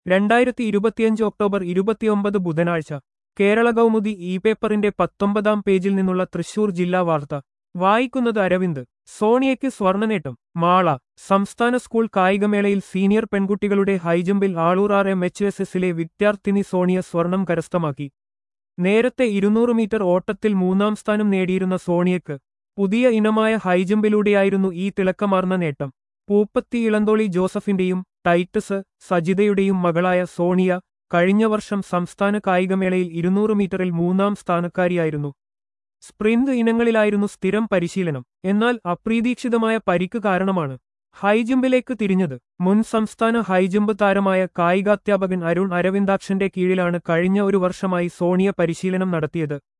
രണ്ടായിരത്തി ഇരുപത്തിയഞ്ച് ഒക്ടോബർ ഇരുപത്തിയൊമ്പത് ബുധനാഴ്ച കേരള കൗമുദി ഇ പേപ്പറിന്റെ പത്തൊമ്പതാം പേജിൽ നിന്നുള്ള തൃശൂർ ജില്ലാ വാർത്ത വായിക്കുന്നത് അരവിന്ദ് സോണിയയ്ക്ക് സ്വർണ്ണനേട്ടം മാള സംസ്ഥാന സ്കൂൾ കായികമേളയിൽ സീനിയർ പെൺകുട്ടികളുടെ ഹൈജമ്പിൽ Aloor R M H S എസിലെ വിദ്യാർത്ഥിനി സോണിയ സ്വർണം കരസ്ഥമാക്കി നേരത്തെ ഇരുന്നൂറ് മീറ്റർ ഓട്ടത്തിൽ മൂന്നാം സ്ഥാനം നേടിയിരുന്ന സോണിയക്ക് പുതിയ ഇനമായ ഹൈജമ്പിലൂടെയായിരുന്നു ഈ തിളക്കമാർന്ന നേട്ടം പൂപ്പത്തി ഇളന്തോളി ജോസഫിന്റെയും ടൈറ്റസ് സജിതയുടെയും മകളായ സോണിയ കഴിഞ്ഞ വർഷം സംസ്ഥാന കായികമേളയിൽ ഇരുന്നൂറ് മീറ്ററിൽ മൂന്നാം സ്ഥാനക്കാരിയായിരുന്നു സ്പ്രിന്റ് ഇനങ്ങളിലായിരുന്നു സ്ഥിരം പരിശീലനം എന്നാൽ അപ്രീതീക്ഷിതമായ പരിക്ക് കാരണമാണ് ഹൈജമ്പിലേക്ക് തിരിഞ്ഞത് മുൻ സംസ്ഥാന ഹൈജമ്പ് താരമായ കായികാധ്യാപകൻ അരുൺ അരവിന്ദാക്ഷന്റെ കീഴിലാണ് കഴിഞ്ഞ ഒരു വർഷമായി സോണിയ പരിശീലനം നടത്തിയത്